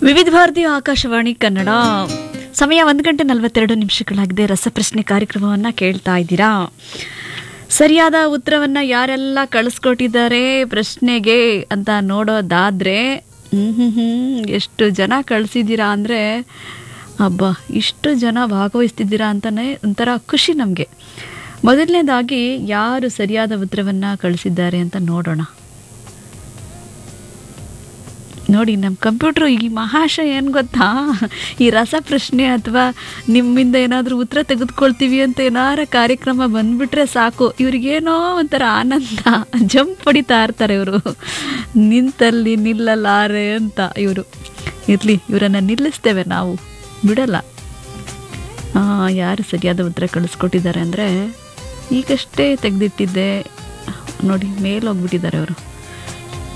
ವಿವಿಧ ಭಾರತಿ ಆಕಾಶವಾಣಿ ಕನ್ನಡ ಸಮಯ ಒಂದು ಗಂಟೆ ನಲವತ್ತೆರಡು ನಿಮಿಷಗಳಾಗಿದೆ ರಸಪ್ರಶ್ನೆ ಕಾರ್ಯಕ್ರಮವನ್ನು ಕೇಳ್ತಾ ಇದ್ದೀರಾ ಸರಿಯಾದ ಉತ್ತರವನ್ನು ಯಾರೆಲ್ಲ ಕಳಿಸ್ಕೊಟ್ಟಿದ್ದಾರೆ ಪ್ರಶ್ನೆಗೆ ಅಂತ ನೋಡೋದಾದರೆ ಹ್ಮ್ ಹ್ಮ್ ಹ್ಮ್ ಎಷ್ಟು ಜನ ಕಳಿಸಿದ್ದೀರಾ ಅಂದರೆ ಅಬ್ಬಾ ಇಷ್ಟು ಜನ ಭಾಗವಹಿಸ್ತಿದ್ದೀರಾ ಅಂತಲೇ ಒಂಥರ ಖುಷಿ ನಮಗೆ ಮೊದಲನೇದಾಗಿ ಯಾರು ಸರಿಯಾದ ಉತ್ತರವನ್ನು ಕಳಿಸಿದ್ದಾರೆ ಅಂತ ನೋಡೋಣ ನೋಡಿ ನಮ್ಮ ಕಂಪ್ಯೂಟ್ರು ಈ ಮಹಾಶಯ ಏನು ಗೊತ್ತಾ ಈ ರಸಪ್ರಶ್ನೆ ಅಥವಾ ನಿಮ್ಮಿಂದ ಏನಾದರೂ ಉತ್ತರ ತೆಗೆದುಕೊಳ್ತೀವಿ ಅಂತ ಏನಾರ ಕಾರ್ಯಕ್ರಮ ಬಂದ್ಬಿಟ್ರೆ ಸಾಕು ಇವ್ರಿಗೇನೋ ಒಂಥರ ಆನಂದ ಜಂಪ್ ಹೊಡಿತಾ ಇರ್ತಾರೆ ಇವರು ನಿಂತಲ್ಲಿ ನಿಲ್ಲಲಾರೆ ಅಂತ ಇವರು ಇರಲಿ ಇವರನ್ನು ನಿಲ್ಲಿಸ್ತೇವೆ ನಾವು ಬಿಡಲ್ಲ ಆ, ಯಾರು ಸರಿಯಾದ ಉತ್ತರ ಕಳಿಸ್ಕೊಟ್ಟಿದ್ದಾರೆ ಅಂದರೆ ಈಗಷ್ಟೇ ತೆಗೆದಿಟ್ಟಿದ್ದೆ ನೋಡಿ ಮೇಲೆ ಹೋಗ್ಬಿಟ್ಟಿದ್ದಾರೆ ಅವರು